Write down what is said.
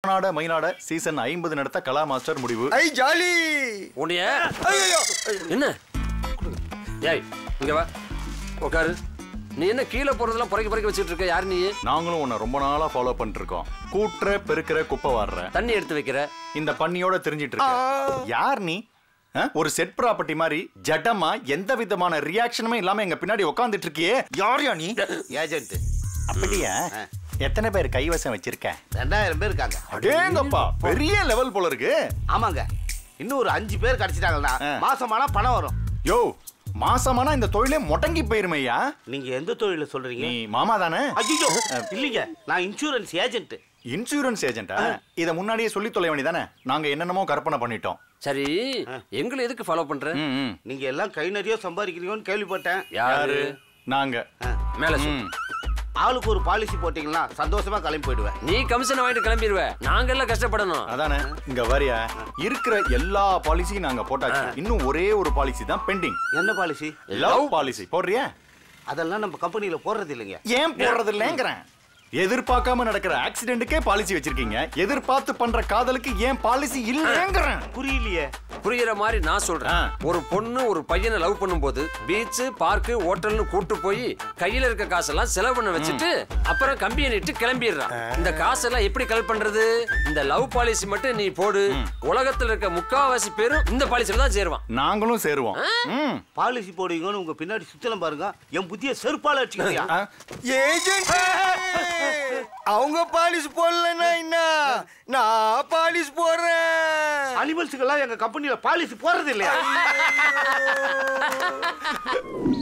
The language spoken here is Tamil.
மானாட மயிலாட சீசன் ஐம்பது நடத்த கலா மாஸ்டர் முடிவு ஐ ஜாலி உன்னைய ஐயோ என்ன ஏய் இங்க வா உட்காரு நீ என்ன கீழே போறதெல்லாம் புறக்கி புறக்கி வச்சுட்டு இருக்க யார் நீ நாங்களும் உன்னை ரொம்ப நாளா ஃபாலோ பண்ணிட்டு இருக்கோம் கூட்டுற பெருக்கிற குப்பை வாடுற தண்ணி எடுத்து வைக்கிற இந்த பண்ணியோட தெரிஞ்சிட்டு இருக்க யார் நீ ஆ? ஒரு செட் ப்ராப்பர்ட்டி மாதிரி ஜடமா எந்த விதமான ரியாக்ஷனுமே இல்லாம எங்க பின்னாடி உட்காந்துட்டு இருக்கியே யார் யா நீ ஏஜென்ட் அப்படியா எத்தனை பேர் கைவசம் வச்சிருக்க ரெண்டாயிரம் பேர் இருக்காங்க அடேங்கப்பா பெரிய லெவல் போல இருக்கு ஆமாங்க இன்னும் ஒரு அஞ்சு பேர் கிடைச்சிட்டாங்கன்னா ஆ. மாசமானா பணம் வரும் யோ மாசமானா இந்த தொழிலே முடங்கி போயிருமையா நீங்க எந்த தொழில சொல்றீங்க நீ மாமா தானே ஐயோ இல்லீங்க நான் இன்சூரன்ஸ் ஏஜென்ட் இன்சூரன்ஸ் ஏஜென்ட்டா இத முன்னாடியே சொல்லி தொலை வேண்டியதானே நாங்க என்னென்னமோ கற்பனை பண்ணிட்டோம் சரி எங்களை எதுக்கு ஃபாலோ பண்ற ம், ம். நீங்க எல்லாம் கை நிறைய சம்பாதிக்கிறீங்கன்னு கேள்விப்பட்டேன் யாரு நாங்க மேல சொல்லு ம். ஆளுக்கு ஒரு பாலிசி போட்டீங்கன்னா சந்தோஷமா கிளம்பி போயிடுவேன் நீ கமிஷன் வாங்கிட்டு கிளம்பிடுவ நாங்க எல்லாம் கஷ்டப்படணும் அதானே இங்க வரியா இருக்கிற எல்லா பாலிசியும் நாங்க போட்டாச்சு இன்னும் ஒரே ஒரு பாலிசி தான் பெண்டிங் என்ன பாலிசி லவ் பாலிசி போடுறியா அதெல்லாம் நம்ம கம்பெனில போடுறது இல்லைங்க ஏன் போடுறது இல்லைங்கிறேன் எதிர்பார்க்காம நடக்கிற ஆக்சிடென்ட்டுக்கே பாலிசி வச்சிருக்கீங்க எதிர்பார்த்து பண்ற காதலுக்கு ஏன் பாலிசி இல்லைங்கிறேன் புரியலையே புரியுற மாதிரி நான் சொல்றேன் ஆ. ஒரு பொண்ணு ஒரு பையனை லவ் பண்ணும்போது பீச் பார்க்கு ஹோட்டல்னு கூட்டு போய் கையில இருக்க காசெல்லாம் செலவு பண்ண வச்சுட்டு அப்புறம் கம்பியை நிட்டு கிளம்பிடுறான் இந்த காசெல்லாம் எப்படி கலெக்ட் பண்றது இந்த லவ் பாலிசி மட்டும் நீ போடு உலகத்துல இருக்க முக்காவாசி பேரும் இந்த பாலிசில தான் சேருவான் நாங்களும் சேருவோம் ம். பாலிசி போடுவீங்கன்னு உங்க பின்னாடி சுத்தலம் பாருங்க என் புத்திய செருப்பால வச்சுக்கிறியா ஆ, ஏஜென்ட் அவங்க பாலிஸ் போடலன்னா என்ன நான் பாலிஸ் போடுறேன் அனிமல்ஸுக்கெல்லாம் எங்க கம்பெனில பாலிசி போடுறது இல்லையா